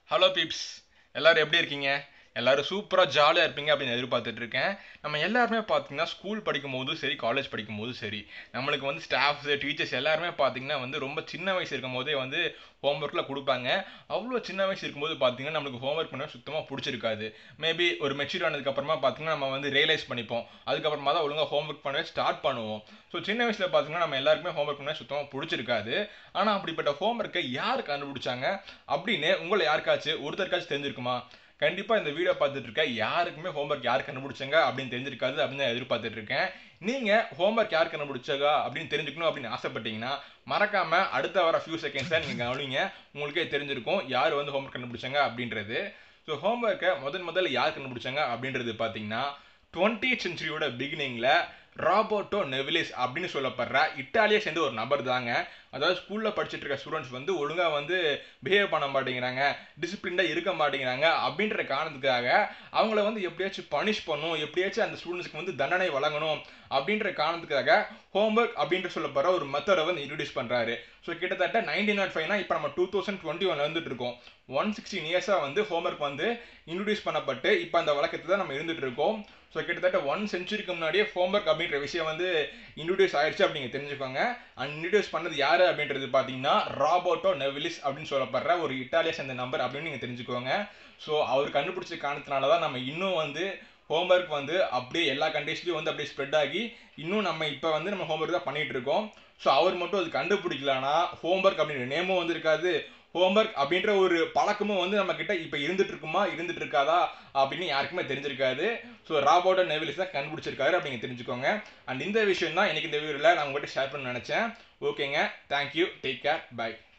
hello peeps எல்லாரும் எப்படி இருக்கீங்க எல்லாரும் சூப்பராக ஜாலியாக இருப்பீங்க அப்படின்னு எதிர்பார்த்துட்டு இருக்கேன் நம்ம எல்லாருமே பார்த்தீங்கன்னா ஸ்கூல் படிக்கும் போதும் சரி காலேஜ் படிக்கும் போதும் சரி நம்மளுக்கு வந்து ஸ்டாஃப்ஸ் டீச்சர்ஸ் எல்லாருமே பார்த்தீங்கன்னா வந்து ரொம்ப சின்ன வயசு இருக்கும் போதே வந்து ஹோம்ஒர்க்கில் கொடுப்பாங்க அவ்வளோ சின்ன வயசு இருக்கும்போது பார்த்தீங்கன்னா நம்மளுக்கு ஹோம்ஒர்க் பண்ண சுத்தமாக பிடிச்சிருக்காது மேபி ஒரு மெச்சூர் ஆனதுக்கப்புறமா பார்த்தீங்கன்னா நம்ம வந்து ரியலைஸ் பண்ணிப்போம் அதுக்கப்புறமா தான் ஒழுங்காக ஹோம்ஒர்க் பண்ணவே ஸ்டார்ட் பண்ணுவோம் ஸோ சின்ன வயசில் பார்த்தீங்கன்னா நம்ம எல்லாருக்குமே ஹோம்ஒர்க் பண்ண சுத்தமாக பிடிச்சிருக்காது ஆனால் அப்படிப்பட்ட ஹோம்ஒர்க்கை யார் கண்டுபிடிச்சாங்க அப்படின்னு உங்களை யாருக்காச்சும் ஒருத்தருக்காச்சும் தெரிஞ்சிருக்குமா கண்டிப்பாக இந்த வீடியோ பார்த்துட்டு இருக்க யாருக்குமே ஹோம்ஒர்க் யார் கண்டுபிடிச்சாங்க அப்படின்னு தெரிஞ்சிருக்காது அப்படின்னு நான் எதிர்பார்த்துட்டு இருக்கேன் நீங்கள் ஹோம்ஒர்க் யார் கண்டுபிடிச்சாங்க அப்படின்னு தெரிஞ்சுக்கணும் அப்படின்னு ஆசைப்பட்டீங்கன்னா மறக்காம அடுத்த வர ஃபியூ செகண்ட்ஸை நீங்கள் கவனிங்க உங்களுக்கே தெரிஞ்சிருக்கும் யார் வந்து ஹோம்ஒர்க் கண்டுபிடிச்சாங்க அப்படின்றது ஸோ ஹோம்ஒர்க்கை முதன் முதல்ல யார் கண்டுபிடிச்சாங்க அப்படின்றது பார்த்தீங்கன்னா டுவெண்ட்டி சென்ச்சுரியோட பிகினிங்கில் ராபோட்டோ நெவிலிஸ் அப்படின்னு சொல்லப்படுற இட்டாலியை சேர்ந்த ஒரு நபர் தாங்க அதாவது ஸ்கூலில் படிச்சுட்டு இருக்க ஸ்டூடெண்ட்ஸ் வந்து ஒழுங்காக வந்து பிஹேவ் பண்ண மாட்டேங்கிறாங்க டிசிப்ளின்டாக இருக்க மாட்டேங்கிறாங்க அப்படின்ற காரணத்துக்காக அவங்கள வந்து எப்படியாச்சும் பனிஷ் பண்ணும் எப்படியாச்சும் அந்த ஸ்டூடெண்ட்ஸ்க்கு வந்து தண்டனை வழங்கணும் அப்படின்ற காரணத்துக்காக ஹோம்ஒர்க் அப்படின்ற சொல்லப்படுற ஒரு மெத்தடை வந்து இன்ட்ரடியூஸ் பண்ணுறாரு ஸோ கிட்டத்தட்ட நைன்டீன் நாட் ஃபைவ்னா இப்போ நம்ம டூ தௌசண்ட் டுவெண்ட்டி ஒன் வந்துட்டு இருக்கோம் ஒன் சிக்ஸ்டீன் இயர்ஸாக வந்து ஹோம்ஒர்க் வந்து இன்ட்ரடியூஸ் பண்ணப்பட்டு இப்போ அந்த வழக்கத்தை தான் நம்ம இருந்துட்டு இருக்கோம் ஸோ கிட்டத்தட்ட ஒன் செஞ்சுரிக்கு முன்னாடியே ஹோம்ஒர்க் அப்படின்ற விஷயம் வந்து இன்ட்ரடியூஸ் ஆயிடுச்சு அப்படிங்க தெரிஞ்சுக்கோங்க அண்ட் இன்ட்ரடியூஸ் பண்ணது யார் அப்படின்றது பார்த்தீங்கன்னா ராபோட்டோ நெவிலிஸ் அப்படின்னு சொல்லப்படுற ஒரு இட்டாலியா சேர்ந்த நம்பர் அப்படின்னு நீங்கள் தெரிஞ்சுக்கோங்க ஸோ அவர் கண்டுபிடிச்ச காரணத்தினால தான் நம்ம இன்னும் வந்து ஹோம்ஒர்க் வந்து அப்படியே எல்லா கண்ட்ரீஸ்லையும் வந்து அப்படியே ஸ்ப்ரெட் ஆகி இன்னும் நம்ம இப்போ வந்து நம்ம ஹோம்ஒர்க் தான் பண்ணிட்டு இருக்கோம் ஸோ அவர் மட்டும் அது கண்டுபிடிக்கலனா ஹோம்ஒர்க் அப்படின்ற நேமும் வந்து இருக்காது ஹோம்ஒர்க் அப்படின்ற ஒரு பழக்கமும் வந்து நம்ம கிட்ட இப்போ இருந்துட்டு இருக்குமா இருந்துட்டு இருக்காதா அப்படின்னு யாருக்குமே தெரிஞ்சிருக்காது ஸோ ராபோட்டோ நெவிலிஸ் தான் கண்டுபிடிச்சிருக்காரு அப்படிங்க தெரிஞ்சுக்கோங்க அண்ட் இந்த விஷயம் தான் எனக்கு இந்த வீடியோவில் நான் உங்கள்கிட்ட ஷேர் பண்ண நினச்சேன் ஓகேங்க தேங்க்யூ டேக் கேர் பை